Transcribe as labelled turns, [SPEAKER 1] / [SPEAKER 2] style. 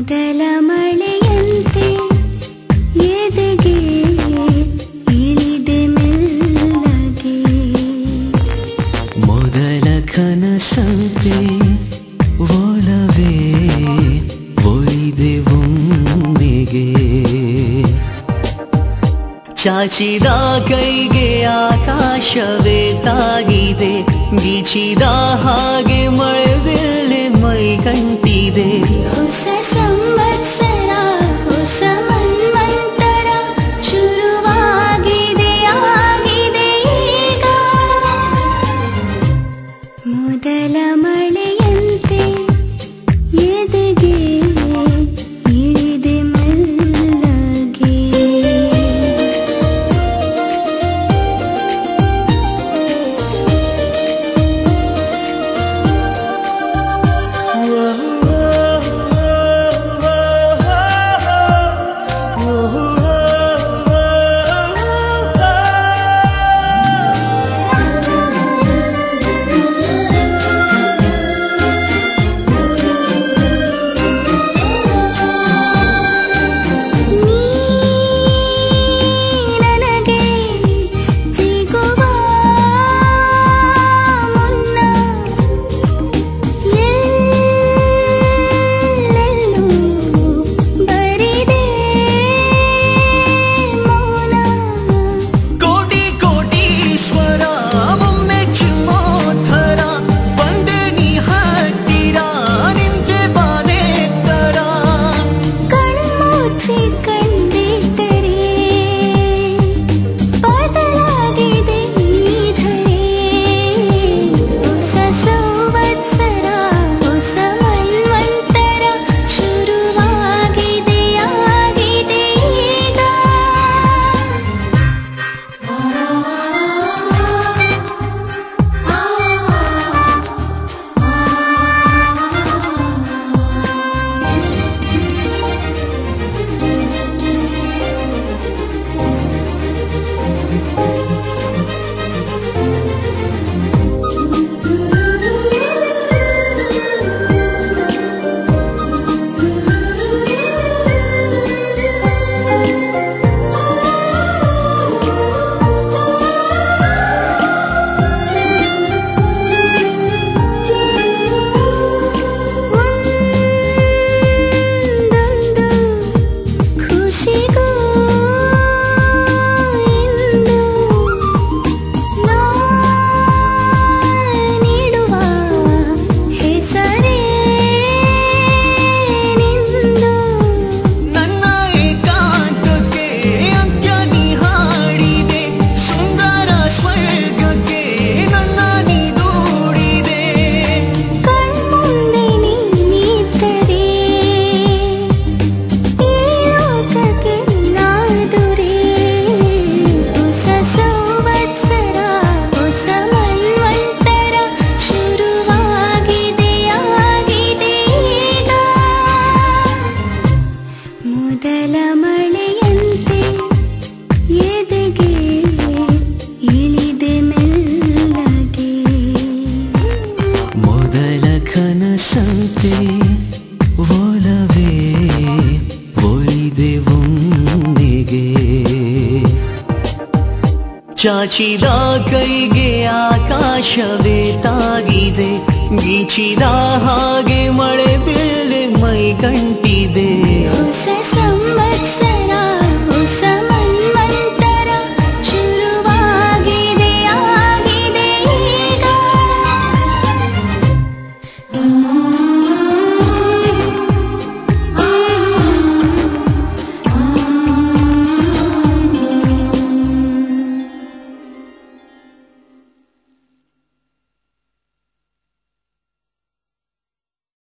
[SPEAKER 1] ಮೊದಲ ಮಳೆಯಂತೆ ಎದೆಗೆ ಇಳಿದೆ ಮೆಲ್ಲಗೆ
[SPEAKER 2] ಮೊದಲ ಕನಸಂತೆ ಒಲವೇ ಒಳಿದೆ ಒಮ್ಮೆಗೆ ಚಾಚಿದ ಕೈಗೆ ಆಕಾಶವೇ ತಾಗಿದೆ ಗೀಚಿದ ಹಾಗೆ ಮಳೆ ಮೇಲೆ ಮೈ ಕಂಟಿದೆ
[SPEAKER 1] ಹೊಸ ಸಂವತ್ಸರ ಹೊಸ ಮನ್ವಂತರ ಶುರುವಾಗಿದೆ ಆಗಿದೆ ಈಗ ಮೊದಲ ಮಳೆಯಂತೆ ಎದೆಗೆ ಇಳಿದೆ ಮೆಲ್ಲಗೆ ನೀ ನನಗೆ ಸಿಗುವ ಮುನ್ನ ಎಲ್ಲೆಲ್ಲೂ ಬರಿದೆ ಮೌನ
[SPEAKER 2] ಕೋಟಿ ಕೋಟಿ ಸ್ವರ ಒಮ್ಮೆ ಚಿಮ್ಮೋತ್ತರ ಬಂದೆ ನೀ ಹತ್ತಿರ ನಿಂತೆ ಬಾನೆ ತರ
[SPEAKER 1] ಕಣ್ಮುಚ್ಚಿ ಕಂಡಿಟ್ಟರೆ ಬದಲಾಗಿದೆ ಈ ಧರೆ ಹೊಸ ಸಂವತ್ಸರ ಹೊಸ ಮನ್ವಂತರ ಶುರುವಾಗಿದೆ ಆಗಿದೆ ಈಗ ಒಂದೊಂದು ಖುಷಿಗೂ ಇಂದು ನಾ ನೀಡುವ ಹೆಸರೇ ನಿಂದು
[SPEAKER 2] ನನ್ನ ಏಕಾಂತಕ್ಕೆ ಅಂತ್ಯ ನೀ ಹಾಡಿದೆ ಸುಂದರ ಸ್ವರ್ಗಕ್ಕೆ ನನ್ನ ನೀ ದೂಡಿದೆ
[SPEAKER 1] ಕಣ್ಮುಂದೆ ನೀನಿದ್ದರೆ ಈ ಲೋಕಕ್ಕೆ ನಾದುರೆ ಹೊಸ ಸಂವತ್ಸರ ಹೊಸ ಮನ್ವಂತರ ಶುರುವಾಗಿದೆ ಆಗಿದೆ ಈಗ ಮೊದಲ ಮಳೆಯಂತೆ ಎದೆಗೆ ಇಳಿದೆ ಮೆಲ್ಲಗೆ
[SPEAKER 2] ಮೊದಲ ಕನಸಂತೆ ಒಲವೇ ಒಳಿದೆ ಒಮ್ಮೆಗೆ ಚಾಚಿದ ಕೈಗೆ ಆಕಾಶವೇ ತಾಗಿದೆ ಗೀಚಿದ ಹಾಗೆ ಮಳೆ ಮೇಲೆ ಮೈ ಕಂಟಿದೆ
[SPEAKER 1] ಹೊಸ ಸಂವತ್ಸರ